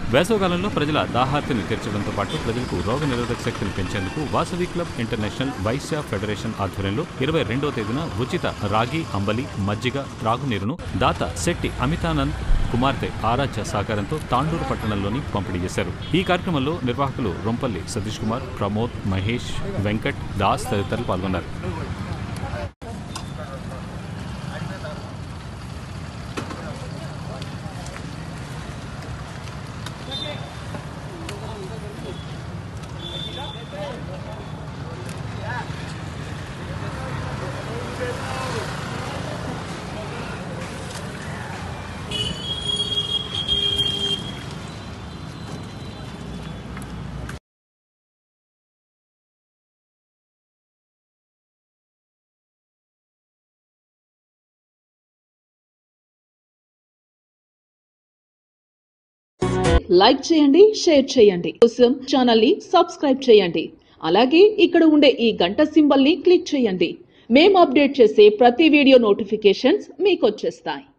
వేసవకాలంలో ప్రజల దాహార్తిని తీర్చడంతో పాటు ప్రజలకు రోగ నిరోధక శక్తిని పెంచేందుకు Vasavi club international Vaishya federation ఆధ్వర్యంలో ఇరవై రెండో తేదీన ఉచిత రాగి అంబలి మజ్జిగ త్రాగునీరును దాత శెట్టి అమితానంద్ కుమార్తె ఆరాధ్య సహకారంతో తాండూరు పట్టణంలోని పంపిణీ చేశారు ఈ కార్యక్రమంలో నిర్వాహకులు రొంపల్లి సతీష్ కుమార్ ప్రమోద్ మహేష్ వెంకట్ దాస్ తదితరులు పాల్గొన్నారు లైక్ చేయండి షేర్ చేయండి కోసం ఛానల్ ని సబ్స్క్రైబ్ చేయండి అలాగే ఇక్కడ ఉండే ఈ గంట సింబల్ ని క్లిక్ చేయండి మేము అప్డేట్ చేసే ప్రతి వీడియో నోటిఫికేషన్స్ మీకు వచ్చేస్తాయి